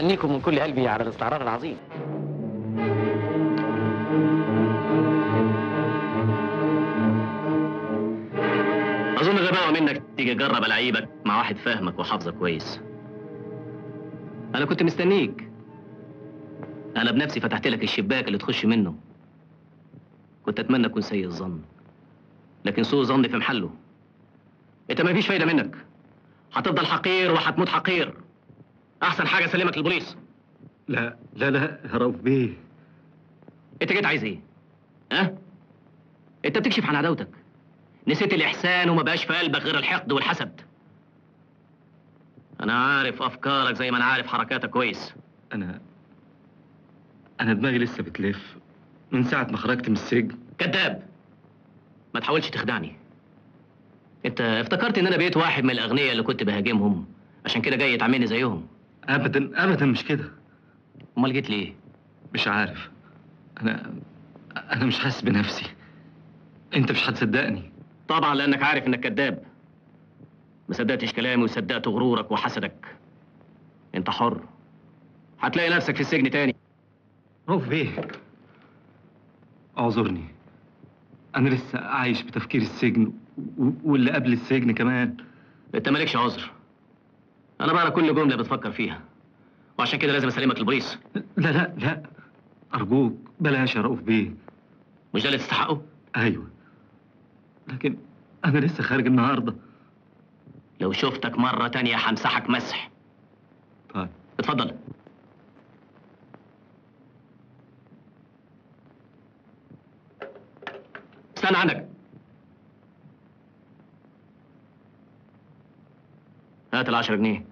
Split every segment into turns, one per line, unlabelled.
بهنيكم من كل قلبي على الاستعراض العظيم
اظن غباوه منك تيجي تجرب العيبك مع واحد فاهمك وحافظك كويس انا كنت مستنيك انا بنفسي فتحت لك الشباك اللي تخش منه كنت اتمنى اكون سيء الظن لكن سوء ظني في محله انت ما فيش فايده منك هتفضل حقير وهتموت حقير احسن حاجه اسلمك للبوليس
لا لا لا يا رؤوف بيه
انت جيت عايز ايه ها انت بتكشف عن عداوتك نسيت الاحسان وما بقاش في قلبك غير الحقد والحسد انا عارف افكارك زي ما انا عارف حركاتك كويس
انا انا دماغي لسه بتلف من ساعه ما خرجت من السجن
كذاب ما تحاولش تخدعني انت افتكرت ان انا بقيت واحد من الاغنياء اللي كنت بهاجمهم عشان كده جاي تعملني زيهم
ابدا ابدا مش كده
امال جيت ليه
مش عارف انا انا مش حاسس بنفسي انت مش هتصدقني
طبعا لانك عارف انك كذاب ما صدقتش كلامي وصدقت غرورك وحسدك انت حر هتلاقي نفسك في السجن تاني
رؤوف بيه اعذرني انا لسه عايش بتفكير السجن و- واللي قبل السجن كمان
انت مالكش عذر انا بقرا كل جمله بتفكر فيها وعشان كده لازم اسلمك للبوليس
لا لا لا ارجوك بلاش يا رؤوف بيه
مش ده اللي تستحقه
ايوه لكن انا لسه خارج النهارده
لو شفتك مره تانية همسحك مسح
طيب
اتفضل استنى عندك هات العشرة جنيه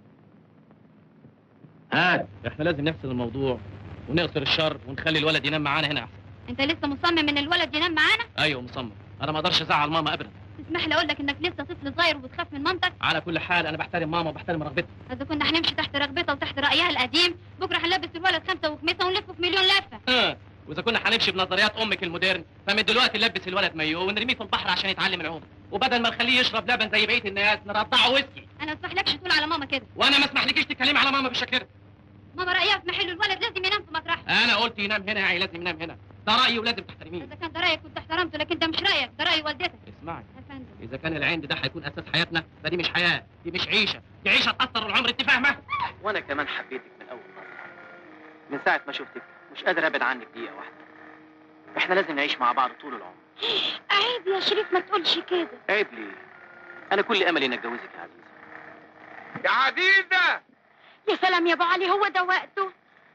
هات احنا لازم نحسن الموضوع ونغفر الشر ونخلي الولد ينام معانا هنا احسن
انت لسه مصمم ان الولد ينام معانا
ايوه مصمم انا ما اقدرش ازعل ماما ابدا
تسمح لي اقول لك انك لسه طفل صغير وبتخاف من مامتك
على كل حال انا بحترم ماما وبحترم رغبتها
اذا كنا هنمشي تحت رغبتها وتحت رايها القديم بكره هنلبس الولد خمسه وخميسه ونلفه في مليون لفه
ها، واذا كنا هنمشي بنظريات امك المودرن فمن دلوقتي نلبس الولد مايو ونرميه في البحر عشان يتعلم العوم وبدل ما نخليه يشرب لبن زي بقيه الناس نرضعه ويسكي
انا ما اسمحلكش تقول على ماما كده
وانا ما اسمحلكيش تتكلمي على ماما بالشكل ده
ماما رايها في محل الولد لازم ينام في مطرحه
انا قلت ينام هنا يعني لازم ينام هنا ده رايي ولازم تحترميه
اذا كان ده رايك كنت احترمته لكن ده مش رايك ده راي والدتك
اسمعي
يا فندم
اذا كان العند ده هيكون اساس حياتنا فدي مش حياه دي مش عيشه دي عيشه تاثر العمر انت فاهمه
وانا كمان حبيتك من اول مره من ساعه ما شفتك مش قادر ابعد عنك دقيقه واحده احنا لازم نعيش مع بعض طول العمر
عيب يا شريف ما تقولش كده
عيب ليه انا كل املي ان اتجوزك يا عزيزه
يا عزيزة
يا سلام يا ابو علي هو ده وقته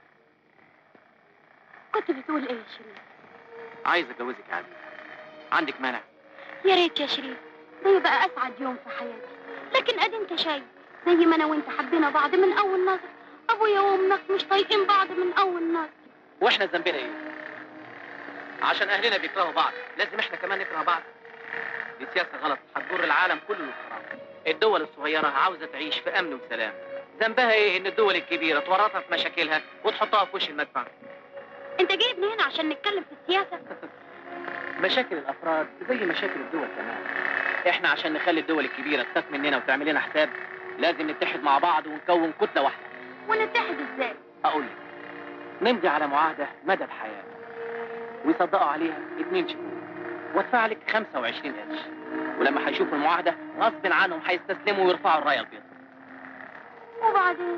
كنت بتقول ايه يا شريف
عايز اتجوزك يا عزيزه عندك مانع
يا ريت يا شريف ده يبقى اسعد يوم في حياتي لكن ادي انت شايف زي ما انا وانت حبينا بعض من اول نظر ابويا وامك مش طايقين بعض من اول نظر
واحنا ذنبنا ايه عشان اهلنا بيكرهوا بعض لازم احنا كمان نكره بعض دي سياسه غلط هتضر العالم كله للخراب الدول الصغيره عاوزه تعيش في امن وسلام ذنبها ايه ان الدول الكبيره تورطها في مشاكلها وتحطها في وش المدفع
انت جايبني هنا عشان نتكلم في السياسه
مشاكل الافراد زي مشاكل الدول كمان احنا عشان نخلي الدول الكبيره تخاف مننا وتعمل لنا حساب لازم نتحد مع بعض ونكون كتله واحده
ونتحد ازاي
اقول لك نمضي على معاهده مدى الحياه ويصدقوا عليها اتنين شهور وادفع لك 25 قرش ولما هيشوفوا المعاهده غصب عنهم هيستسلموا ويرفعوا الرايه البيضاء
وبعدين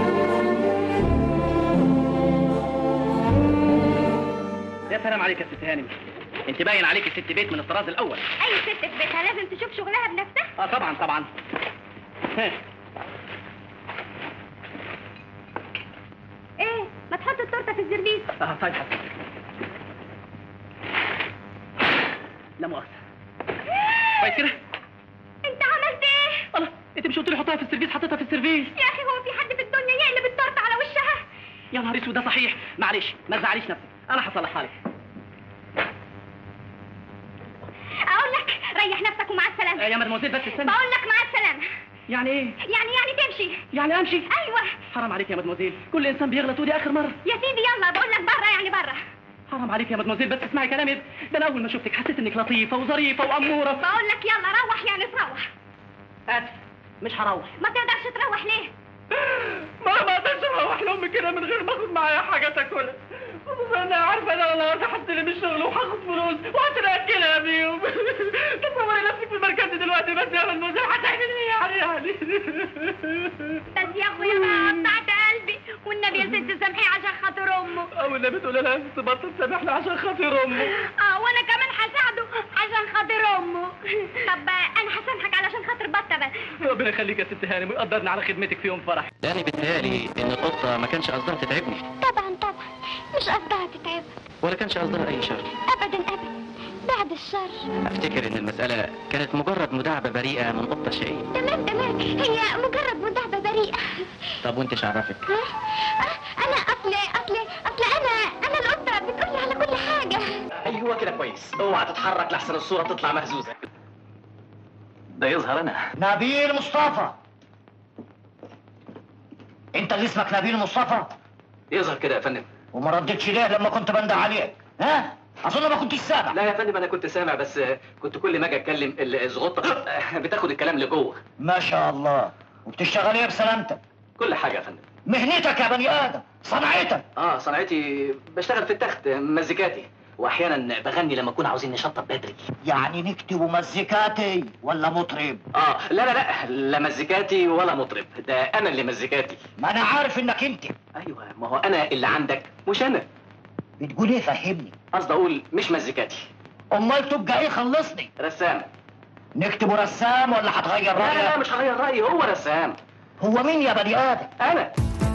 يا سلام عليك يا ست هانم انت باين عليك ست بيت من الطراز الاول
اي ست في بيتها لازم تشوف شغلها بنفسها
اه طبعا طبعا ها،
ايه ما تحط التورته في الزربيس
اه طيب حسن لا مؤاخذة كويس كده
انت عملت ايه
الله انت مش قلت لي حطها في السيرفيس حطيتها في السيرفيس
يا اخي هو في حد في الدنيا يقلب التورته على وشها
يا نهار اسود ده صحيح معلش ما تزعليش نفسك انا هصلحها لك
اقول لك ريح نفسك ومع السلامه
آه، يا مدموزيل بس استنى
بقول لك مع السلامه
يعني ايه
يعني يعني تمشي
يعني امشي
ايوه
حرام عليك يا مدموزيل كل انسان بيغلط ودي اخر مره
يا سيدي يلا بقول لك بره يعني بره
حرام عليك يا مدموزيل بس اسمعي كلامي ده انا اول ما شفتك حسيت انك لطيفه وظريفه واموره
بقول لك يلا روح يعني تروح
اسف مش هروح
ما تقدرش تروح ليه
ما ما اقدرش اروح
اسمح لامي كده من غير ما اخد معايا حاجه تاكلها خصوصا انا عارفه ان انا النهارده هستلم الشغل وهاخد فلوس وهتاكلها بيهم تصوري نفسك في المركز دلوقتي بس يا المدير هتعمل ايه يعني يعني
بس يا اخويا بقى قطعت قلبي والنبي يا ست سامحيه عشان خاطر امه
او اللي بتقول لها تبطل تسامحني عشان خاطر امه
اه وانا كمان هساعده عشان خاطر امه طب آه، انا هسامحك علشان خاطر بطه بس
ربنا يخليك يا ست هانم ويقدرني على خدمتك في يوم فرح
يعني بيتهيألي ان القطة ما كانش قصدها تتعبني
طبعا طبعا مش قصدها تتعب
ولا كانش قصدها اي شر
ابدا ابدا بعد الشر
افتكر ان المسألة كانت مجرد مداعبة بريئة من قطة شقية
تمام تمام هي مجرد مداعبه بريئه
طب وانت إيش عرفك
ها؟ آه، انا اصلي اصلي اصلي انا انا القطه بتقولي على كل حاجه
ايوه كده كويس اوعى تتحرك لحسن الصوره تطلع مهزوزه
ده يظهر انا
نبيل مصطفى انت اللي اسمك نبيل مصطفى
يظهر كده يا فندم
وما ردتش ليه لما كنت بندى عليك ها اظن ما كنتش سامع
لا يا فندم انا كنت سامع بس كنت كل ما اجي اتكلم الزغطه بتاخد الكلام لجوه
ما شاء الله وبتشتغل ايه بسلامتك
كل حاجه يا فندم
مهنتك يا بني ادم صنعتك
اه صنعتي بشتغل في التخت مزيكاتي واحيانا بغني لما اكون عاوزين نشطب بدري
يعني نكتب مزيكاتي ولا مطرب
اه لا لا لا لا مزيكاتي ولا مطرب ده انا اللي مزيكاتي
ما انا عارف انك انت
ايوه ما هو انا اللي عندك مش انا
بتقول ايه فهمني
قصدي اقول مش مزيكاتي
امال تبقى ايه خلصني
رسام
نكتب رسام ولا هتغير
لا لا لا
رايك
مش هغير رايي هو رسام
هو مين يا بني ادم
انا